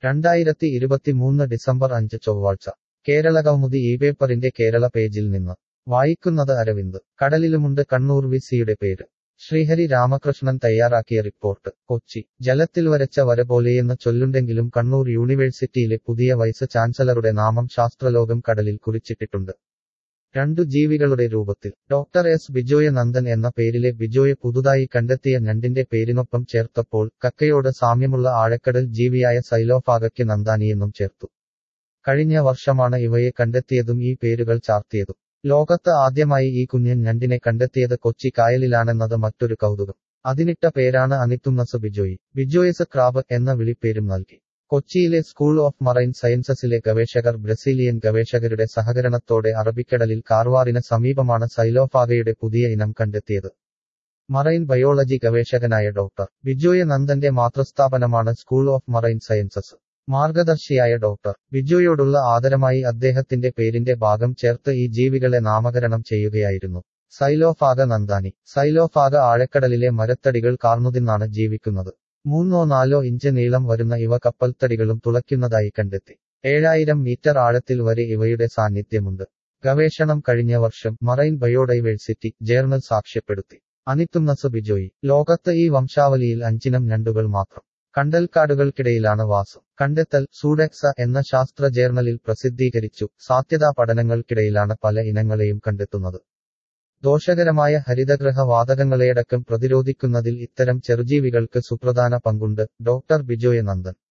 രണ്ടായിരത്തി ഇരുപത്തിമൂന്ന് ഡിസംബർ അഞ്ച് ചൊവ്വാഴ്ച കേരള കൗമുദി ഈ പേപ്പറിന്റെ കേരള പേജിൽ നിന്ന് വായിക്കുന്നത് അരവിന്ദ് കടലിലുമുണ്ട് കണ്ണൂർ വിസിയുടെ പേര് ശ്രീഹരി രാമകൃഷ്ണൻ തയ്യാറാക്കിയ റിപ്പോർട്ട് കൊച്ചി ജലത്തിൽ വരച്ച വര പോലെയെന്ന് ചൊല്ലുണ്ടെങ്കിലും കണ്ണൂർ യൂണിവേഴ്സിറ്റിയിലെ പുതിയ വൈസ് ചാൻസലറുടെ നാമം ശാസ്ത്രലോകം കടലിൽ കുറിച്ചിട്ടിട്ടുണ്ട് രണ്ടു ജീവികളുടെ രൂപത്തിൽ ഡോക്ടർ എസ് ബിജോയ നന്ദൻ എന്ന പേരിലെ ബിജോയെ പുതുതായി കണ്ടെത്തിയ ഞണ്ടിന്റെ പേരിനൊപ്പം ചേർത്തപ്പോൾ കക്കയോട് സാമ്യമുള്ള ആഴക്കടൽ ജീവിയായ സൈലോഫാഗയ്ക്ക് നന്ദാനിയെന്നും ചേർത്തു കഴിഞ്ഞ വർഷമാണ് ഇവയെ കണ്ടെത്തിയതും ഈ പേരുകൾ ചാർത്തിയതും ലോകത്ത് ആദ്യമായി ഈ കുഞ്ഞൻ ഞണ്ടിനെ കണ്ടെത്തിയത് കൊച്ചി കായലിലാണെന്നത് മറ്റൊരു കൗതുകം അതിനിട്ട പേരാണ് അനിത്തുന്നസ് ബിജോയി ബിജോയസ് ക്രാബ് എന്ന വിളിപ്പേരും നൽകി കൊച്ചിയിലെ സ്കൂൾ ഓഫ് മറൈൻ സയൻസസിലെ ഗവേഷകർ ബ്രസീലിയൻ ഗവേഷകരുടെ സഹകരണത്തോടെ അറബിക്കടലിൽ കാർവാറിന് സമീപമാണ് സൈലോഫാഗയുടെ പുതിയ ഇനം കണ്ടെത്തിയത് മറൈൻ ബയോളജി ഗവേഷകനായ ഡോക്ടർ ബിജോയ നന്ദന്റെ മാതൃസ്ഥാപനമാണ് സ്കൂൾ ഓഫ് മറൈൻ സയൻസസ് മാർഗദർശിയായ ഡോക്ടർ ബിജോയോടുള്ള ആദരമായി അദ്ദേഹത്തിന്റെ പേരിന്റെ ഭാഗം ചേർത്ത് ഈ ജീവികളെ നാമകരണം ചെയ്യുകയായിരുന്നു സൈലോഫാഗ നന്ദാനി സൈലോഫാഗ ആഴക്കടലിലെ മരത്തടികൾ കാർന്നുതിന്നാണ് ജീവിക്കുന്നത് മൂന്നോ നാലോ ഇഞ്ച് നീളം വരുന്ന ഇവ കപ്പൽത്തടികളും തുളയ്ക്കുന്നതായി കണ്ടെത്തി ഏഴായിരം മീറ്റർ ആഴത്തിൽ വരെ ഇവയുടെ സാന്നിധ്യമുണ്ട് ഗവേഷണം കഴിഞ്ഞ വർഷം മറൈൻ ബയോഡൈവേഴ്സിറ്റി ജേർണൽ സാക്ഷ്യപ്പെടുത്തി അനിത്തുന്നസ് ബിജോയി ലോകത്ത് ഈ വംശാവലിയിൽ അഞ്ചിനം ഞണ്ടുകൾ മാത്രം കണ്ടൽക്കാടുകൾക്കിടയിലാണ് വാസം കണ്ടെത്തൽ സൂഡെക്സ എന്ന ശാസ്ത്ര ജേർണലിൽ പ്രസിദ്ധീകരിച്ചു സാധ്യതാ പഠനങ്ങൾക്കിടയിലാണ് പല ഇനങ്ങളെയും കണ്ടെത്തുന്നത് ദോഷകരമായ ഹരിതഗ്രഹ വാതകങ്ങളെയടക്കം പ്രതിരോധിക്കുന്നതിൽ ഇത്തരം ചെറുജീവികൾക്ക് സുപ്രധാന പങ്കുണ്ട് ഡോക്ടർ ബിജോയ നന്ദൻ